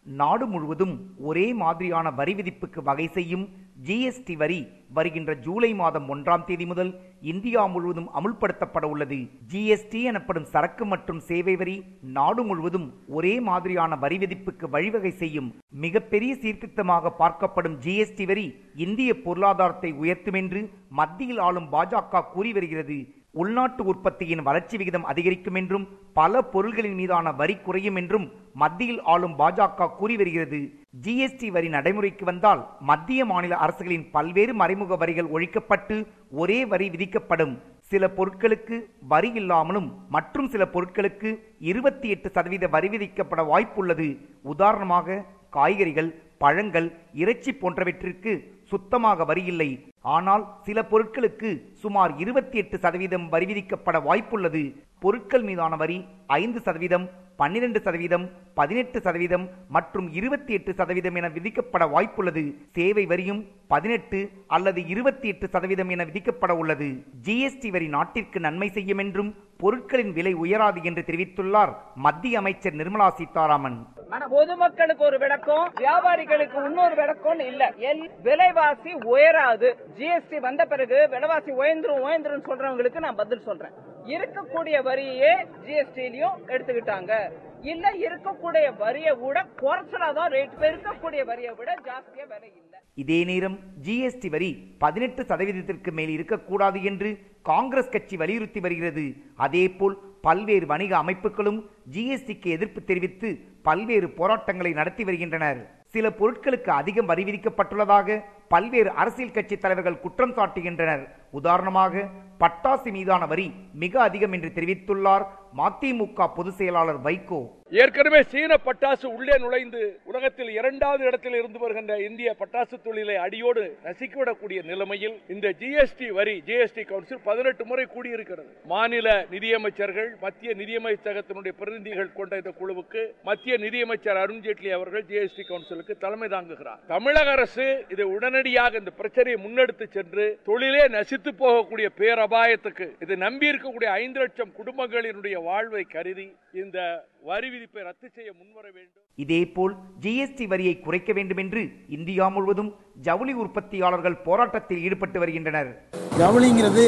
நாடு முழுவதும் ஒரே மாதிரியான வரி விதிப்புக்கு வகை செய்யும் ஜிஎஸ்டி வரி வருகின்ற ஜூலை மாதம் ஒன்றாம் தேதி முதல் இந்தியா முழுவதும் அமுல்படுத்தப்பட உள்ளது ஜிஎஸ்டி எனப்படும் சரக்கு மற்றும் சேவை வரி நாடு முழுவதும் ஒரே மாதிரியான வரி விதிப்புக்கு வழிவகை செய்யும் மிகப்பெரிய சீர்திருத்தமாக பார்க்கப்படும் ஜிஎஸ்டி வரி இந்திய பொருளாதாரத்தை உயர்த்தும் என்று மத்தியில் ஆளும் பாஜக கூறி வருகிறது உள்நாட்டு உற்பத்தியின் வளர்ச்சி விகிதம் அதிகரிக்கும் என்றும் பல பொருள்களின் மீதான வரி குறையும் என்றும் மத்தியில் ஆளும் பாஜக கூறி வருகிறது ஜிஎஸ்டி வரி நடைமுறைக்கு வந்தால் மத்திய மாநில அரசுகளின் பல்வேறு மறைமுக வரிகள் ஒழிக்கப்பட்டு ஒரே வரி விதிக்கப்படும் சில பொருட்களுக்கு வரி இல்லாமலும் மற்றும் சில பொருட்களுக்கு இருபத்தி எட்டு சதவீத வரி விதிக்கப்பட வாய்ப்புள்ளது உதாரணமாக காய்கறிகள் பழங்கள் இறைச்சி போன்றவற்றிற்கு சுத்தமாக வரி இல்லை ஆனால் சில பொருட்களுக்கு சுமார் இருபத்தி எட்டு சதவீதம் வரி விதிக்கப்பட வாய்ப்புள்ளது பொருட்கள் மீதான வரி ஐந்து சதவீதம் பன்னிரண்டு சதவீதம் பதினெட்டு சதவீதம் மற்றும் இருபத்தி எட்டு சதவீதம் என விதிக்கப்பட வாய்ப்புள்ளது சேவை வரியும் பதினெட்டு அல்லது இருபத்தி எட்டு சதவீதம் என விதிக்கப்பட உள்ளது ஜிஎஸ்டி வரி நாட்டிற்கு நன்மை செய்யும் என்றும் பொருட்களின் விலை உயராது என்று தெரிவித்துள்ளார் மத்திய அமைச்சர் நிர்மலா சீதாராமன் பொதுமக்களுக்கு ஒரு விளக்கம் வியாபாரிகளுக்கு இன்னொரு விளக்கம் இல்ல எல் விலைவாசி உயராது ஜிஎஸ்டி வந்த பிறகு விலைவாசி உயர்ந்துரும் உயர்ந்துரும் சொல்றவங்களுக்கு நான் பதில் சொல்றேன் இருக்கக்கூடிய வரியே ஜிஎஸ்டிலையும் எடுத்துக்கிட்டாங்க இல்ல இருக்கக்கூடிய வரியை விட குறைச்சலாதான் ரேட் இருக்கக்கூடிய வரியை விட ஜாஸ்தியா விலை இல்ல இதே நேரம் ஜிஎஸ்டி வரி பதினெட்டு சதவீதத்திற்கு மேல் இருக்கக்கூடாது என்று காங்கிரஸ் கட்சி வலியுறுத்தி வருகிறது அதேபோல் பல்வேறு வணிக அமைப்புகளும் ஜிஎஸ்டிக்கு எதிர்ப்பு தெரிவித்து பல்வேறு போராட்டங்களை நடத்தி வருகின்றனர் சில பொருட்களுக்கு அதிகம் வரி விதிக்கப்பட்டுள்ளதாக பல்வேறு அரசியல் கட்சி தலைவர்கள் குற்றம் சாட்டுகின்றனர் உதாரணமாக பட்டாசு மீதான வரி மிக அதிகம் என்று தெரிவித்துள்ளார் மதிமுக பொதுச் செயலாளர் வைகோ ஏற்கனவே சீன பட்டாசு உள்ளே நுழைந்து உலகத்தில் இரண்டாவது இடத்தில் இருந்து வருகின்ற இந்திய பட்டாசு தொழிலை அடியோடு நசுக்கிவிடக்கூடிய நிலைமையில் இந்த ஜிஎஸ்டி வரி ஜிஎஸ்டி கவுன்சில் பதினெட்டு முறை கூடியிருக்கிறது மாநில நிதியமைச்சர்கள் மத்திய நிதியமைச்சகத்தினுடைய பிரதிநிதிகள் கொண்ட இந்த குழுவுக்கு மத்திய நிதியமைச்சர் அருண்ஜேட்லி அவர்கள் ஜிஎஸ்டி கவுன்சிலுக்கு தலைமை தாங்குகிறார் தமிழக அரசு இதை உடனடியாக இந்த பிரச்சனையை முன்னெடுத்து சென்று தொழிலே நசித்து போகக்கூடிய பேரபாயத்துக்கு இது நம்பி இருக்கக்கூடிய ஐந்து லட்சம் குடும்பங்களினுடைய வாழ்வை கருதி இந்த வரி விதிப்பை ரத்து செய்ய முன்வர வேண்டும் இதேபோல் ஜிஎஸ்டி வரியை குறைக்க வேண்டும் என்று இந்தியா முழுவதும் ஜவுளி உற்பத்தியாளர்கள் போராட்டத்தில் ஈடுபட்டு வருகின்றனர் ஜவுளிங்கிறது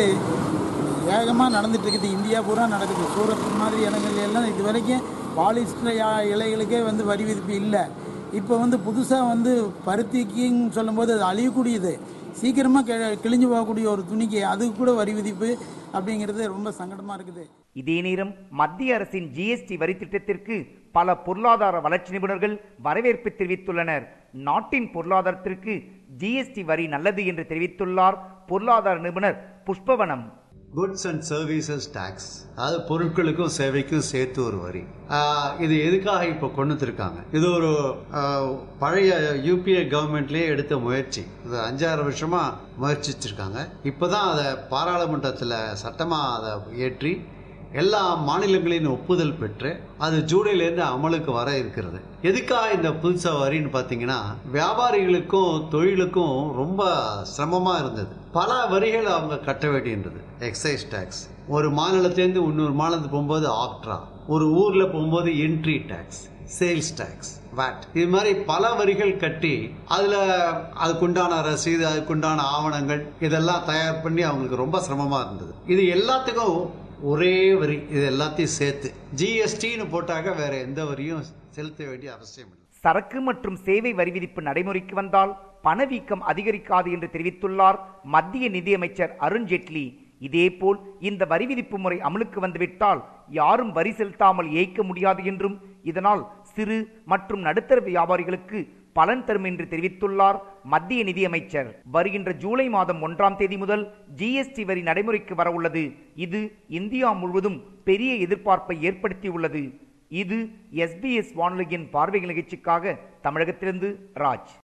வேகமாக நடந்துட்டு இருக்குது இந்தியா பூரா நடக்குது சூரத் மாதிரி இடங்கள்ல எல்லாம் இது வரைக்கும் பாலிஸ்டர் இலைகளுக்கே வந்து வரி விதிப்பு இல்லை இப்போ வந்து புதுசாக வந்து பருத்திக்குன்னு சொல்லும்போது அது அழியக்கூடியது சீக்கிரமாக கி கிழிஞ்சு போகக்கூடிய ஒரு துணிக்கு அதுக்கு கூட வரி விதிப்பு அப்படிங்கிறது ரொம்ப சங்கடமாக இருக்குது இதே நேரம் மத்திய அரசின் ஜிஎஸ்டி வரி திட்டத்திற்கு பல பொருளாதார வளர்ச்சி நிபுணர்கள் வரவேற்பு தெரிவித்துள்ளனர் நாட்டின் பொருளாதாரத்திற்கு ஜிஎஸ்டி வரி நல்லது என்று தெரிவித்துள்ளார் பொருளாதார நிபுணர் Pushpavanam goods and services tax அதாவது பொருட்களுக்கும் சேவைக்கும் சேர்த்து ஒரு வரி ஆஹ் இது எதுக்காக இப்போ கொண்டு வந்திருக்காங்க இது ஒரு ஆஹ், பழைய யூபிஏ கவர்மெண்ட்லேயே எடுத்த முயற்சி இது அஞ்சாறு வருஷமா முயற்சிச்சிருக்காங்க இப்போதான் அதை பாராளுமன்றத்தில் சட்டமாக அதை ஏற்றி எல்லா மாநிலங்களின் ஒப்புதல் பெற்று அது ஜூலைலேருந்து அமலுக்கு வர இருக்கிறது எதுக்காக இந்த புதுசா வரின்னு பார்த்தீங்கன்னா வியாபாரிகளுக்கும் தொழிலுக்கும் ரொம்ப சிரமமாக இருந்தது பல வரிகள் அவங்க கட்ட வேண்டியிருந்தது எக்ஸைஸ் டேக்ஸ் ஒரு மாநிலத்திலேருந்து இன்னொரு மாநிலத்துக்கு போகும்போது ஆக்ட்ரா ஒரு ஊரில் போகும்போது entry tax sales tax VAT இது மாதிரி பல வரிகள் கட்டி அதில் அதுக்குண்டான ரசீது அதுக்குண்டான ஆவணங்கள் இதெல்லாம் தயார் பண்ணி அவங்களுக்கு ரொம்ப சிரமமாக இருந்தது இது எல்லாத்துக்கும் ஒரே வரி இது எல்லாத்தையும் சேர்த்து ஜிஎஸ்டின்னு போட்டாக்க வேற எந்த வரியும் செலுத்த வேண்டிய அவசியம் இல்லை சரக்கு மற்றும் சேவை வரி விதிப்பு நடைமுறைக்கு வந்தால் பணவீக்கம் அதிகரிக்காது என்று தெரிவித்துள்ளார் மத்திய நிதியமைச்சர் அருண் ஜேட்லி இதேபோல் இந்த வரி விதிப்பு முறை அமலுக்கு வந்துவிட்டால் யாரும் வரி செலுத்தாமல் ஏய்க்க முடியாது என்றும் இதனால் சிறு மற்றும் நடுத்தர வியாபாரிகளுக்கு பலன் தரும் என்று தெரிவித்துள்ளார் மத்திய நிதியமைச்சர் வருகின்ற ஜூலை மாதம் ஒன்றாம் தேதி முதல் ஜிஎஸ்டி வரி நடைமுறைக்கு வர உள்ளது இது இந்தியா முழுவதும் பெரிய எதிர்பார்ப்பை ஏற்படுத்தியுள்ளது இது எஸ்பிஎஸ் வானொலியின் பார்வை நிகழ்ச்சிக்காக தமிழகத்திலிருந்து ராஜ்